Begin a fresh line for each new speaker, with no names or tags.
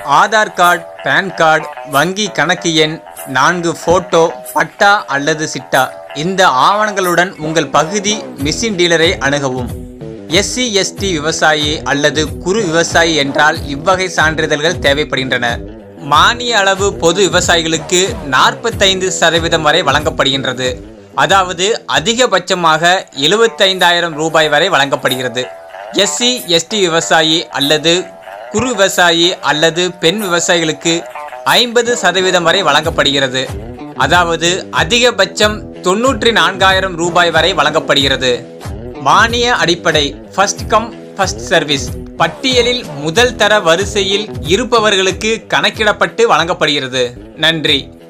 Aadhaar card pan card வங்கி கணக்கு எண் நான்கு போட்டோ பட்டா அல்லது சிட்டா இந்த ஆவணங்களுடன் உங்கள் பகுதி மிஷின் டீலரை அணுகவும் எஸ்சி எஸ்டி விவசாயி அல்லது குறு விவசாயி என்றால் இவ்வகை சான்றிதழ்கள் தேவைப்படுகின்றன மானிய அளவு பொது விவசாயிகளுக்கு நாற்பத்தைந்து சதவீதம் வரை வழங்கப்படுகின்றது அதாவது அதிகபட்சமாக எழுபத்தைந்தாயிரம் ரூபாய் வரை வழங்கப்படுகிறது எஸ்சி எஸ்டி விவசாயி அல்லது குறு விவசாயி அல்லது பெண் விவசாயிகளுக்கு ஐம்பது சதவீதம் வரை வழங்கப்படுகிறது அதாவது அதிகபட்சம் தொன்னூற்றி நான்காயிரம் ரூபாய் வரை வழங்கப்படுகிறது மானிய அடிப்படை ஃபர்ஸ்ட் கம் ஃபர்ஸ்ட் சர்வீஸ் பட்டியலில் முதல் தர வரிசையில் இருப்பவர்களுக்கு கணக்கிடப்பட்டு வழங்கப்படுகிறது நன்றி